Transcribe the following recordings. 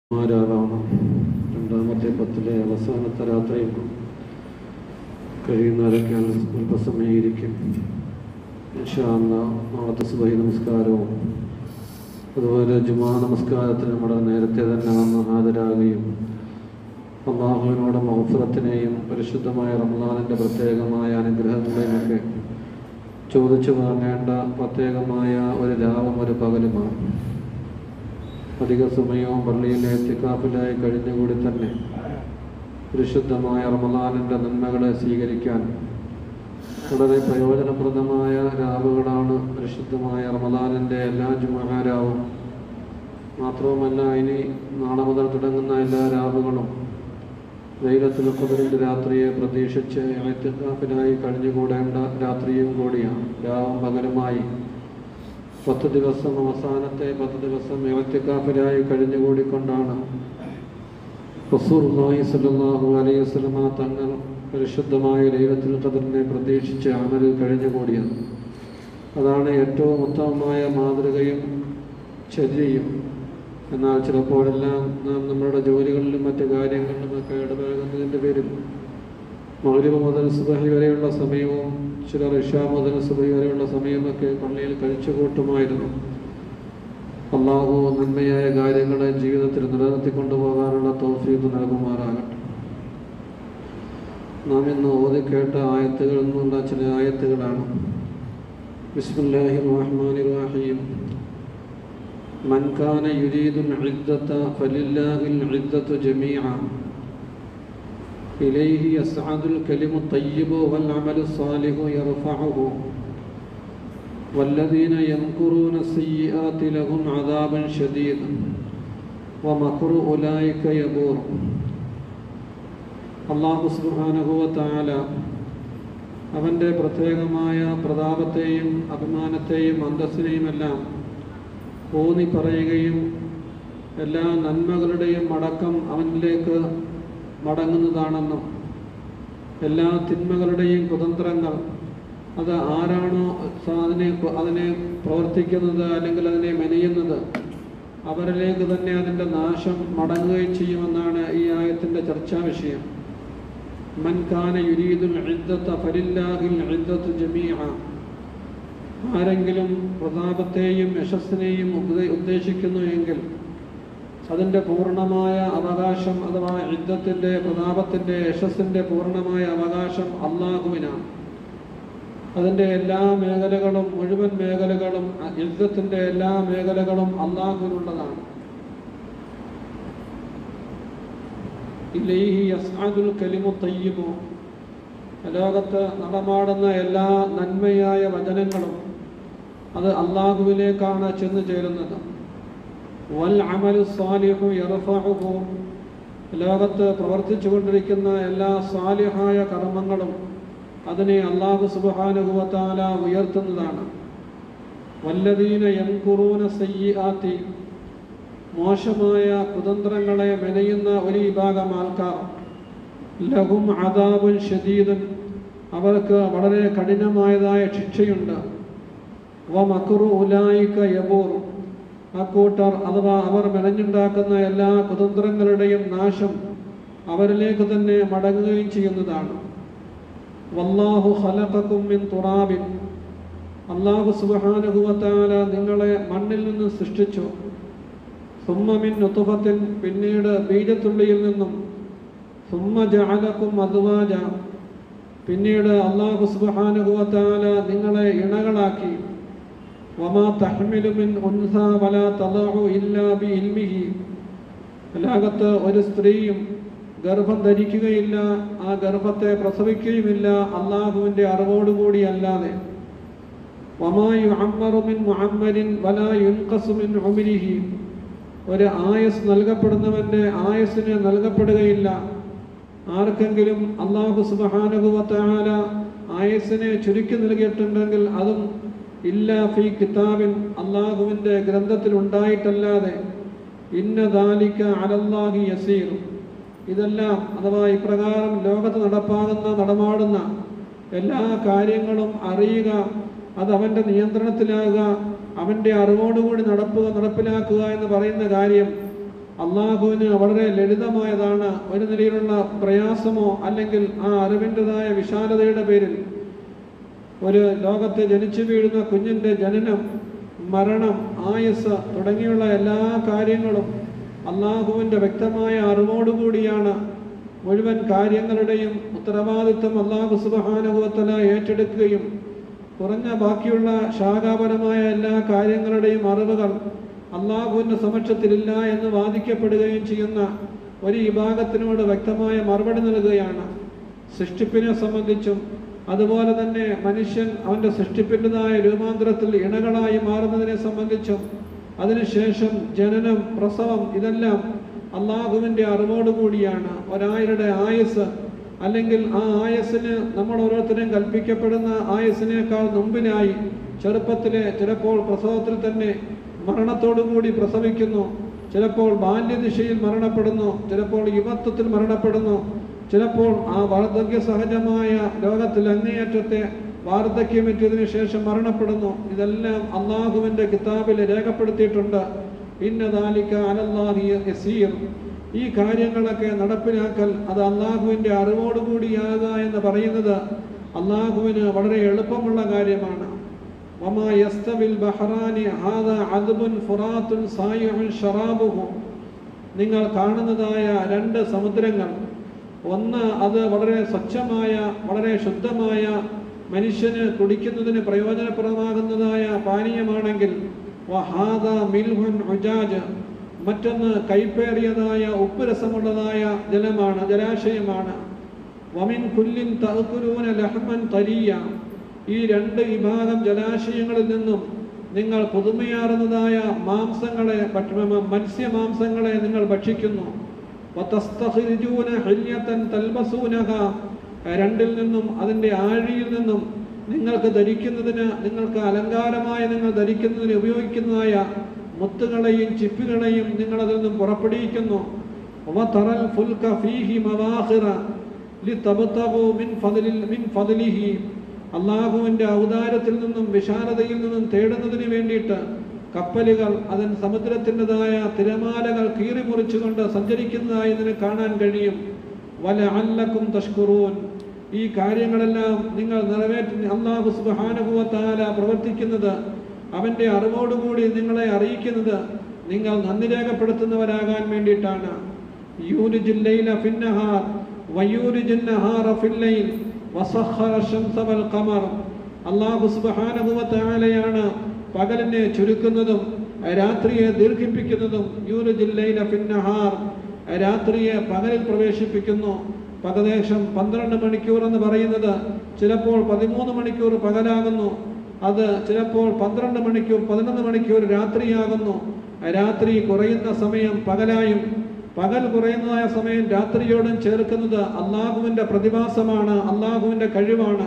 മാരാറാണ് രണ്ടാമത്തെ പത്തിലെ അവസാനത്തെ രാത്രിയിൽ കഴിയുന്നവരൊക്കെ അല്പസമയിരിക്കും ഇൻഷാല്ല നാളത്തെ സുബഹി നമസ്കാരവും അതുപോലെ ജുമാ നമസ്കാരത്തിന് നമ്മുടെ നേരത്തെ തന്നെ വന്ന് ഹാജരാകുകയും അള്ളാഹുവിനോട് മഹഫുറത്തിനെയും പരിശുദ്ധമായ റംലാനിൻ്റെ പ്രത്യേകമായ അനുഗ്രഹങ്ങളെയും ഒക്കെ ചോദിച്ചു വാങ്ങേണ്ട പ്രത്യേകമായ ഒരു രാവും ഒരു പകലുമാണ് അധിക സമയവും പള്ളിയിലെ എത്തിക്കാഫിലായി കഴിഞ്ഞുകൂടി തന്നെ പരിശുദ്ധമായ റമദാനിൻ്റെ നന്മകളെ സ്വീകരിക്കാൻ വളരെ പ്രയോജനപ്രദമായ രാവുകളാണ് പരിശുദ്ധമായ റമദാനിൻ്റെ എല്ലാ ജുമഹാരാവും മാത്രവുമല്ല ഇനി നാളെ മുതൽ തുടങ്ങുന്ന എല്ലാ രാവുകളും ലൈലത്തുൽ ഖദറിൻ്റെ രാത്രിയെ പ്രതീക്ഷിച്ച് എത്തിക്കാഫിലായി കഴിഞ്ഞുകൂടേണ്ട രാത്രിയും കൂടിയാണ് രാവും പകലുമായി പത്ത് ദിവസം അവസാനത്തെ പത്ത് ദിവസം ഇറത്തിക്കാഫിലായി കഴിഞ്ഞുകൂടിക്കൊണ്ടാണ് റസൂർഹി സല്ലാഹു അലൈഹി വസ്ലമ തങ്ങൾ പരിശുദ്ധമായ ലൈലത്തുൽ ഖദറിനെ പ്രതീക്ഷിച്ച് അമലിൽ കഴിഞ്ഞുകൂടിയത് അതാണ് ഏറ്റവും ഉത്തമമായ മാതൃകയും ചര്യയും എന്നാൽ ചിലപ്പോഴെല്ലാം നാം നമ്മുടെ ജോലികളിലും മറ്റു കാര്യങ്ങളിലുമൊക്കെ ഇടപഴകുന്നതിൻ്റെ പേരിൽ മൗലിക മുതൽ സുബഹി വരെയുള്ള സമയവും ചിലർ ഇഷ മുതൽ സുബഹി വരെയുള്ള സമയമൊക്കെ പള്ളിയിൽ കഴിച്ചു കൂട്ടുമായിരുന്നു അള്ളാഹു നന്മയായ കാര്യങ്ങളെ ജീവിതത്തിൽ നിലനിർത്തി കൊണ്ടുപോകാനുള്ള തോഫീത്ത് നൽകുമാറാകട്ടെ നാം ഇന്ന് ഓതി കേട്ട ആയത്തുകളിൽ നിന്നുള്ള ചില ആയത്തുകളാണ് ബിസ്മില്ലാഹി റഹ്മാനി റഹീം من كان يريد العزة فلله العزة جميعا إليه يسعد الكلم الطيب والعمل الصالح يرفعه والذين يمكرون السيئات لهم عذاب شديد ومكر أولئك يبور അള്ളാഹു സുബാനുഭവത്താല അവൻ്റെ പ്രത്യേകമായ പ്രതാപത്തെയും അഭിമാനത്തെയും അന്തസ്സിനെയുമെല്ലാം ഊന്നി പറയുകയും എല്ലാ നന്മകളുടെയും മടക്കം അവനിലേക്ക് മടങ്ങുന്നതാണെന്നും എല്ലാ തിന്മകളുടെയും കുതന്ത്രങ്ങൾ അത് ആരാണോ അതിനെ അതിനെ പ്രവർത്തിക്കുന്നത് അല്ലെങ്കിൽ അതിനെ മെനയുന്നത് അവരിലേക്ക് തന്നെ അതിൻ്റെ നാശം മടങ്ങുകയും ചെയ്യുമെന്നാണ് ഈ ആയത്തിൻ്റെ ചർച്ചാ വിഷയം മൻഖാന യുരീദുൽ ഇദ്ദത്ത ഫലില്ലാഹിൽ ഇദ്ദത്തു ജമീഅ ആരെങ്കിലും പ്രതാപത്തെയും യശസ്സിനെയും ഉദ്ദേശിക്കുന്നു എങ്കിൽ അതിൻ്റെ പൂർണ്ണമായ അവകാശം അഥവാ യുദ്ധത്തിൻ്റെ പ്രതാപത്തിൻ്റെ യശസ്സിൻ്റെ പൂർണ്ണമായ അവകാശം അള്ളാഹുവിനാണ് അതിൻ്റെ എല്ലാ മേഖലകളും മുഴുവൻ മേഖലകളും യുദ്ധത്തിൻ്റെ എല്ലാ മേഖലകളും അള്ളാഹുവിനുള്ളതാണ് ഇലൈഹി യസ്അദുൽ കലിമു തയ്യിബു ലോകത്ത് നടമാടുന്ന എല്ലാ നന്മയായ വചനങ്ങളും അത് അള്ളാഹുവിലേക്കാണ് ചെന്നു ചേരുന്നത് വൽ അമലു സാലിഹു യർഫഉഹു ലോകത്ത് പ്രവർത്തിച്ചു കൊണ്ടിരിക്കുന്ന എല്ലാ സാലിഹായ കർമ്മങ്ങളും അതിനെ അള്ളാഹു സുബാനുഭവത്താല ഉയർത്തുന്നതാണ് വല്ലദീന യൻകുറൂന സയ്യാത്തി മോശമായ കുതന്ത്രങ്ങളെ മെനയുന്ന ഒരു വിഭാഗം ആൾക്കാർ ലഹും അദാബുൻ ഷദീദൻ അവർക്ക് വളരെ കഠിനമായതായ ശിക്ഷയുണ്ട് വ മക്കുറു ഉലായിക്ക യബൂർ അക്കൂട്ടർ അഥവാ അവർ മെനഞ്ഞുണ്ടാക്കുന്ന എല്ലാ കുതന്ത്രങ്ങളുടെയും നാശം അവരിലേക്ക് തന്നെ മടങ്ങുകയും ചെയ്യുന്നതാണ് വല്ലാഹു ഖലഖക്കും മിൻ തുറാബിൻ അള്ളാഹു സുബ്ഹാനഹുവതആല നിങ്ങളെ മണ്ണിൽ നിന്ന് സൃഷ്ടിച്ചു സുമ്മമിൻ നുതുഫത്തിൻ പിന്നീട് ബീജത്തുള്ളിയിൽ നിന്നും സുമ്മ ജഅലക്കും അദ്വാജ പിന്നീട് അള്ളാഹു സുബ്ഹാനഹുവതആല നിങ്ങളെ ഇണകളാക്കി വമാ തഹ്മിലു മിൻ ഉൻസ വലാ തദഉ ഇല്ലാ ബിഇൽമിഹി ലോകത്ത് ഒരു സ്ത്രീയും ഗർഭം ധരിക്കുകയില്ല ആ ഗർഭത്തെ പ്രസവിക്കുകയുമില്ല അള്ളാഹുവിൻ്റെ അറിവോടുകൂടി അല്ലാതെ വമായു അമ്മറുമിൻ മുഅമ്മരിൻ വലാ യുൻഖസുമിൻ ഉമിരിഹി ഒരു ആയസ് നൽകപ്പെടുന്നവൻ്റെ ആയസ്സിന് നൽകപ്പെടുകയില്ല ആർക്കെങ്കിലും അള്ളാഹു സുബഹാനുഭവത്താല ആയസ്സിനെ ചുരുക്കി നൽകിയിട്ടുണ്ടെങ്കിൽ അതും ഇല്ല ഫി കിതാബിൻ അള്ളാഹുവിൻ്റെ ഗ്രന്ഥത്തിൽ ഉണ്ടായിട്ടല്ലാതെ ഇന്ന ദാലിക്ക അലല്ലാഹി യസീർ ഇതെല്ലാം അഥവാ ഇപ്രകാരം ലോകത്ത് നടപ്പാകുന്ന നടമാടുന്ന എല്ലാ കാര്യങ്ങളും അറിയുക അത് അവൻ്റെ നിയന്ത്രണത്തിലാകുക അവൻ്റെ അറിവോടുകൂടി നടപ്പുക നടപ്പിലാക്കുക എന്ന് പറയുന്ന കാര്യം അള്ളാഹുവിന് വളരെ ലളിതമായതാണ് ഒരു നിലയിലുള്ള പ്രയാസമോ അല്ലെങ്കിൽ ആ അറിവിൻ്റെതായ വിശാലതയുടെ പേരിൽ ഒരു ലോകത്ത് ജനിച്ചു വീഴുന്ന കുഞ്ഞിൻ്റെ ജനനം മരണം ആയുസ് തുടങ്ങിയുള്ള എല്ലാ കാര്യങ്ങളും അള്ളാഹുവിൻ്റെ വ്യക്തമായ അറിവോടുകൂടിയാണ് മുഴുവൻ കാര്യങ്ങളുടെയും ഉത്തരവാദിത്വം അള്ളാഹു സുബഹാനുഭവത്തല ഏറ്റെടുക്കുകയും കുറഞ്ഞ ബാക്കിയുള്ള ശാഖാപരമായ എല്ലാ കാര്യങ്ങളുടെയും അറിവുകൾ അള്ളാഹുവിൻ്റെ സമക്ഷത്തിലില്ല എന്ന് വാദിക്കപ്പെടുകയും ചെയ്യുന്ന ഒരു വിഭാഗത്തിനോട് വ്യക്തമായ മറുപടി നൽകുകയാണ് സൃഷ്ടിപ്പിനെ സംബന്ധിച്ചും അതുപോലെ തന്നെ മനുഷ്യൻ അവൻ്റെ സൃഷ്ടിപ്പിൻ്റെതായ രൂപാന്തരത്തിൽ ഇണകളായി മാറുന്നതിനെ സംബന്ധിച്ചും അതിനുശേഷം ജനനം പ്രസവം ഇതെല്ലാം അള്ളാഹുവിൻ്റെ അറിവോടുകൂടിയാണ് ഒരാളുടെ ആയുസ് അല്ലെങ്കിൽ ആ ആയസ്സിന് നമ്മൾ ഓരോരുത്തരും കൽപ്പിക്കപ്പെടുന്ന ആയസ്സിനേക്കാൾ മുമ്പിലായി ചെറുപ്പത്തിലെ ചിലപ്പോൾ പ്രസവത്തിൽ തന്നെ മരണത്തോടുകൂടി പ്രസവിക്കുന്നു ചിലപ്പോൾ ബാല്യദിശയിൽ മരണപ്പെടുന്നു ചിലപ്പോൾ യുവത്വത്തിൽ മരണപ്പെടുന്നു ചിലപ്പോൾ ആ വാർദ്ധക്യ സഹജമായ ലോകത്തിൽ അങ്ങേയറ്റത്തെ വാർദ്ധക്യമെത്തിയതിനു ശേഷം മരണപ്പെടുന്നു ഇതെല്ലാം അള്ളാഹുവിൻ്റെ കിതാബിൽ രേഖപ്പെടുത്തിയിട്ടുണ്ട് ഇന്നദാലിക്ക അലല്ലാഹി യസീർ ഈ കാര്യങ്ങളൊക്കെ നടപ്പിലാക്കൽ അത് അള്ളാഹുവിൻ്റെ അറിവോടുകൂടിയാകുക എന്ന് പറയുന്നത് അള്ളാഹുവിന് വളരെ എളുപ്പമുള്ള കാര്യമാണ് വമാ യസ്തവിൽ ബഹ്റാനി ഹാദ അദ്ബുൻ ഫുറാത്തുൻ സായിഉൻ ഷറാബുഹു നിങ്ങൾ കാണുന്നതായ രണ്ട് സമുദ്രങ്ങൾ ഒന്ന് അത് വളരെ സ്വച്ഛമായ വളരെ ശുദ്ധമായ മനുഷ്യന് കുടിക്കുന്നതിന് പ്രയോജനപ്രദമാകുന്നതായ പാനീയമാണെങ്കിൽ വഹാദ മിൽഹുൻ ഉജാജ് മറ്റൊന്ന് കൈപ്പേറിയതായ ഉപ്പ് രസമുള്ളതായ ജലമാണ് ജലാശയമാണ് വമിൻ കുല്ലിൻ തഅക്കുലൂന ലഹ്മൻ തരിയ ഈ രണ്ട് വിഭാഗം ജലാശയങ്ങളിൽ നിന്നും നിങ്ങൾ പുതുമയാർന്നതായ മാംസങ്ങളെ ഭക്ഷ- മത്സ്യമാംസങ്ങളെ നിങ്ങൾ ഭക്ഷിക്കുന്നു വതസ്തഖ്രിജൂന ഹല്യതൻ തൽബസൂനഹ രണ്ടിൽ നിന്നും അതിൻ്റെ ആഴിയിൽ നിന്നും നിങ്ങൾക്ക് ധരിക്കുന്നതിന് നിങ്ങൾക്ക് അലങ്കാരമായി നിങ്ങൾ ധരിക്കുന്നതിന് ഉപയോഗിക്കുന്നതായ മുത്തുകളെയും ചിപ്പുകളെയും നിങ്ങൾ അതിൽ നിന്നും പുറപ്പെടുവിക്കുന്നു വതറൽ ഫുൽക ഫീഹി മവാഖിറ ലിതബ്തഗു മിൻ ഫദ്ലിൽ മിൻ ഫദ്ലിഹി അള്ളാഹുവിൻ്റെ ഔദാര്യത്തിൽ നിന്നും വിശാലതയിൽ നിന്നും തേടുന്നതിന് വേണ്ടിയിട്ട് കപ്പലുകൾ അതിൻ സമുദ്രത്തിൻ്റെതായ തിരമാലകൾ കീറി മുറിച്ചുകൊണ്ട് സഞ്ചരിക്കുന്നതായി ഇതിന് കാണാൻ കഴിയും വല അല്ലക്കും തഷ്കുറൂൻ ഈ കാര്യങ്ങളെല്ലാം നിങ്ങൾ നിറവേറ്റി അള്ളാഹു സുബാനുഭവത്താല പ്രവർത്തിക്കുന്നത് അവൻ്റെ അറിവോടുകൂടി നിങ്ങളെ അറിയിക്കുന്നത് നിങ്ങൾ നന്ദി രേഖപ്പെടുത്തുന്നവരാകാൻ വേണ്ടിയിട്ടാണ് യൂരിജുൽ ലൈല ഫിന്നഹാർ വയൂരിജുൻ നഹാറ ഫില്ലൈൽ വസഖറ ശംസ വൽ ഖമർ അല്ലാഹു സുബ്ഹാനഹു വ തആലയാണ് പകലിനെ ചുരുക്കുന്നതും രാത്രിയെ ദീർഘിപ്പിക്കുന്നതും യൂരിജുൽ ലൈല ഫിന്നഹാർ രാത്രിയെ പകലിൽ പ്രവേശിപ്പിക്കുന്നു പകദേശം പന്ത്രണ്ട് മണിക്കൂർ എന്ന് പറയുന്നത് ചിലപ്പോൾ പതിമൂന്ന് മണിക്കൂർ പകലാകുന്നു അത് ചിലപ്പോൾ പന്ത്രണ്ട് മണിക്കൂർ പതിനൊന്ന് മണിക്കൂർ രാത്രിയാകുന്നു രാത്രി കുറയുന്ന സമയം പകലായും പകൽ കുറയുന്നതായ സമയം രാത്രിയോടും ചേർക്കുന്നത് അള്ളാഹുവിൻ്റെ പ്രതിഭാസമാണ് അള്ളാഹുവിൻ്റെ കഴിവാണ്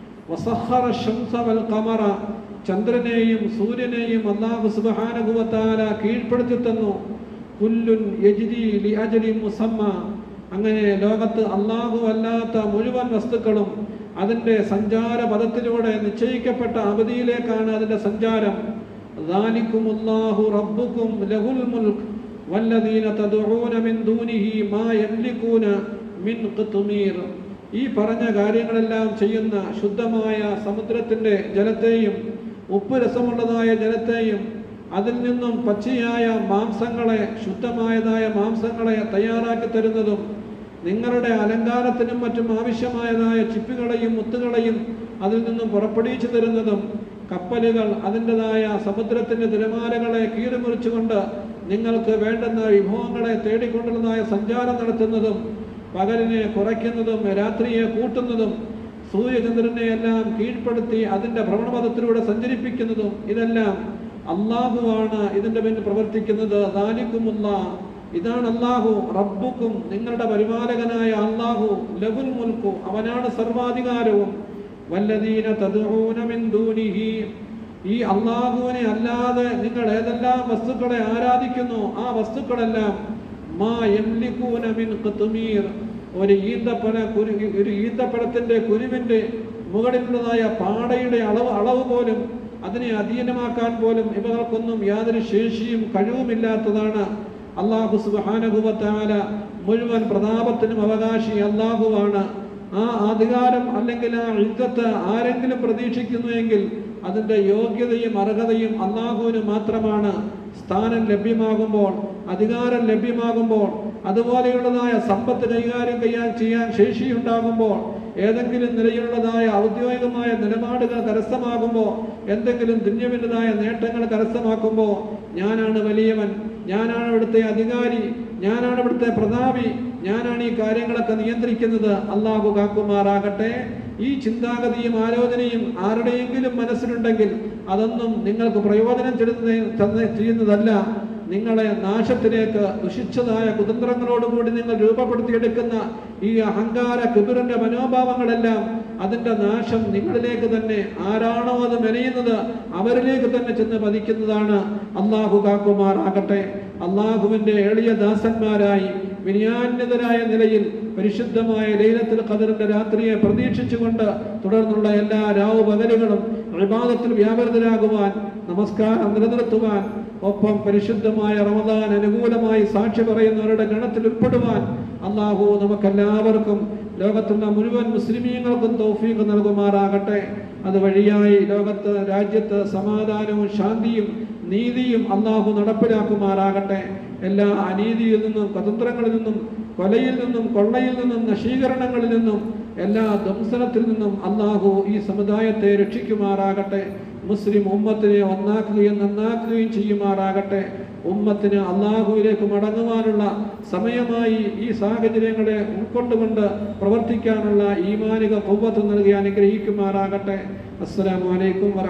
വസഖറ ശംസ വൽ ഖമറ ചന്ദ്രനെയും സൂര്യനെയും അള്ളാഹു സുബ്ഹാനഹുവതാല കീഴ്പ്പെടുത്തി തന്നു കുല്ലുൻ യജ്രി ലി അജ്ലി മുസമ്മ അങ്ങനെ ലോകത്ത് അള്ളാഹു അല്ലാത്ത മുഴുവൻ വസ്തുക്കളും അതിൻ്റെ സഞ്ചാര പദത്തിലൂടെ നിശ്ചയിക്കപ്പെട്ട അവധിയിലേക്കാണ് അതിൻ്റെ സഞ്ചാരം ذَلِكُمُ اللَّهُ رَبُّكُمْ لَهُ الْمُلْكُ وَالَّذِينَ تَدْعُونَ مِن دُونِهِ مَا يَمْلِكُونَ مِنْ قِطْمِيرٍ ഈ പറഞ്ഞ കാര്യങ്ങളെല്ലാം ചെയ്യുന്ന ശുദ്ധമായ സമുദ്രത്തിൻ്റെ ജലത്തെയും ഉപ്പ് രസമുള്ളതായ ജലത്തെയും അതിൽ നിന്നും പച്ചയായ മാംസങ്ങളെ ശുദ്ധമായതായ മാംസങ്ങളെ തയ്യാറാക്കി തരുന്നതും നിങ്ങളുടെ അലങ്കാരത്തിനും മറ്റും ആവശ്യമായതായ ചിപ്പുകളെയും മുത്തുകളെയും അതിൽ നിന്നും പുറപ്പെടുവിച്ചു തരുന്നതും കപ്പലുകൾ അതിൻ്റെതായ സമുദ്രത്തിൻ്റെ തിരമാലകളെ കീറിമുറിച്ചുകൊണ്ട് നിങ്ങൾക്ക് വേണ്ടുന്ന വിഭവങ്ങളെ തേടിക്കൊണ്ടുള്ളതായ സഞ്ചാരം നടത്തുന്നതും പകലിനെ കുറയ്ക്കുന്നതും രാത്രിയെ കൂട്ടുന്നതും സൂര്യചന്ദ്രനെ എല്ലാം കീഴ്പ്പെടുത്തി അതിൻ്റെ ഭ്രമണപഥത്തിലൂടെ സഞ്ചരിപ്പിക്കുന്നതും ഇതെല്ലാം അള്ളാഹുവാണ് ഇതിൻ്റെ പിന്നിൽ പ്രവർത്തിക്കുന്നത് ദാലിക്കുമുള്ള ഇതാണ് അള്ളാഹു റബ്ബുക്കും നിങ്ങളുടെ പരിപാലകനായ അള്ളാഹു ലഹുൽ മുൽക്കു അവനാണ് സർവാധികാരവും വല്ലദീന തദ്ഊന മിൻ ദൂനിഹി ഈ അള്ളാഹുവിനെ അല്ലാതെ നിങ്ങൾ ഏതെല്ലാം വസ്തുക്കളെ ആരാധിക്കുന്നു ആ വസ്തുക്കളെല്ലാം മാ യംലികൂന മിൻ ഖത്മീർ ഒരു ഈന്തപ്പന കുരു ഒരു ഈന്തപ്പഴത്തിന്റെ കുരുവിന്റെ മുകളിലുള്ളതായ പാടയുടെ അളവ് അളവ് പോലും അതിനെ അധീനമാക്കാൻ പോലും ഇവകൾക്കൊന്നും യാതൊരു ശേഷിയും കഴിവുമില്ലാത്തതാണ് അള്ളാഹു സുബാനുഭവത്താല മുഴുവൻ പ്രതാപത്തിനും അവകാശി അള്ളാഹുവാണ് ആ അധികാരം അല്ലെങ്കിൽ ആ ഇജ്ജത്ത് ആരെങ്കിലും പ്രതീക്ഷിക്കുന്നുവെങ്കിൽ അതിൻ്റെ യോഗ്യതയും അർഹതയും അള്ളാഹുവിന് മാത്രമാണ് സ്ഥാനം ലഭ്യമാകുമ്പോൾ അധികാരം ലഭ്യമാകുമ്പോൾ അതുപോലെയുള്ളതായ സമ്പത്ത് കൈകാര്യം ചെയ്യാൻ ചെയ്യാൻ ശേഷിയുണ്ടാകുമ്പോൾ ഏതെങ്കിലും നിലയിലുള്ളതായ ഔദ്യോഗികമായ നിലപാടുകൾ കരസ്ഥമാകുമ്പോൾ എന്തെങ്കിലും ദുന്യവിൻ്റെതായ നേട്ടങ്ങൾ കരസ്ഥമാക്കുമ്പോൾ ഞാനാണ് വലിയവൻ ഞാനാണ് ഇവിടുത്തെ അധികാരി ഞാനാണ് ഇവിടുത്തെ പ്രതാപി ഞാനാണ് ഈ കാര്യങ്ങളൊക്കെ നിയന്ത്രിക്കുന്നത് അള്ളാഹു കാക്കുമാറാകട്ടെ ഈ ചിന്താഗതിയും ആലോചനയും ആരുടെയെങ്കിലും മനസ്സിലുണ്ടെങ്കിൽ അതൊന്നും നിങ്ങൾക്ക് പ്രയോജനം ചെലുത്തുന്ന ചെയ്യുന്നതല്ല നിങ്ങളെ നാശത്തിലേക്ക് ദുഷിച്ചതായ കുതന്ത്രങ്ങളോടുകൂടി നിങ്ങൾ രൂപപ്പെടുത്തിയെടുക്കുന്ന ഈ അഹങ്കാര കിബിറിന്റെ മനോഭാവങ്ങളെല്ലാം അതിന്റെ നാശം നിങ്ങളിലേക്ക് തന്നെ ആരാണോ അത് മെനയുന്നത് അവരിലേക്ക് തന്നെ ചെന്ന് പതിക്കുന്നതാണ് അള്ളാഹു കാക്കുമാറാകട്ടെ അള്ളാഹുവിന്റെ എളിയ ദാസന്മാരായി വിനയാന്യതരായ നിലയിൽ പരിശുദ്ധമായ ലൈലത്തിൽ ഖദറിന്റെ രാത്രിയെ പ്രതീക്ഷിച്ചുകൊണ്ട് തുടർന്നുള്ള എല്ലാ രാവു പകലുകളും വിവാദത്തിൽ വ്യാപൃതരാകുവാൻ നമസ്കാരം നിലനിർത്തുവാൻ ഒപ്പം പരിശുദ്ധമായ റമദാൻ അനുകൂലമായി സാക്ഷി പറയുന്നവരുടെ ഗണത്തിൽ ഉൾപ്പെടുവാൻ അള്ളാഹു നമുക്കെല്ലാവർക്കും ലോകത്തുള്ള മുഴുവൻ മുസ്ലിമീങ്ങൾക്കും തൗഫീഖ് നൽകുമാറാകട്ടെ അത് വഴിയായി ലോകത്ത് രാജ്യത്ത് സമാധാനവും ശാന്തിയും നീതിയും അള്ളാഹു നടപ്പിലാക്കുമാറാകട്ടെ എല്ലാ അനീതിയിൽ നിന്നും സ്വതന്ത്രങ്ങളിൽ നിന്നും കൊലയിൽ നിന്നും കൊള്ളയിൽ നിന്നും നശീകരണങ്ങളിൽ നിന്നും എല്ലാ ധ്വംസനത്തിൽ നിന്നും അള്ളാഹു ഈ സമുദായത്തെ രക്ഷിക്കുമാറാകട്ടെ മുസ്ലിം ഉമ്മത്തിനെ ഒന്നാക്കുകയും നന്നാക്കുകയും ചെയ്യുമാറാകട്ടെ ഉമ്മത്തിന് അള്ളാഹുവിലേക്ക് മടങ്ങുവാനുള്ള സമയമായി ഈ സാഹചര്യങ്ങളെ ഉൾക്കൊണ്ടുകൊണ്ട് പ്രവർത്തിക്കാനുള്ള ഈമാനിക പൗവത്ത് നൽകി അനുഗ്രഹിക്കുമാറാകട്ടെ അസ്സലാമു അലൈക്കും വറ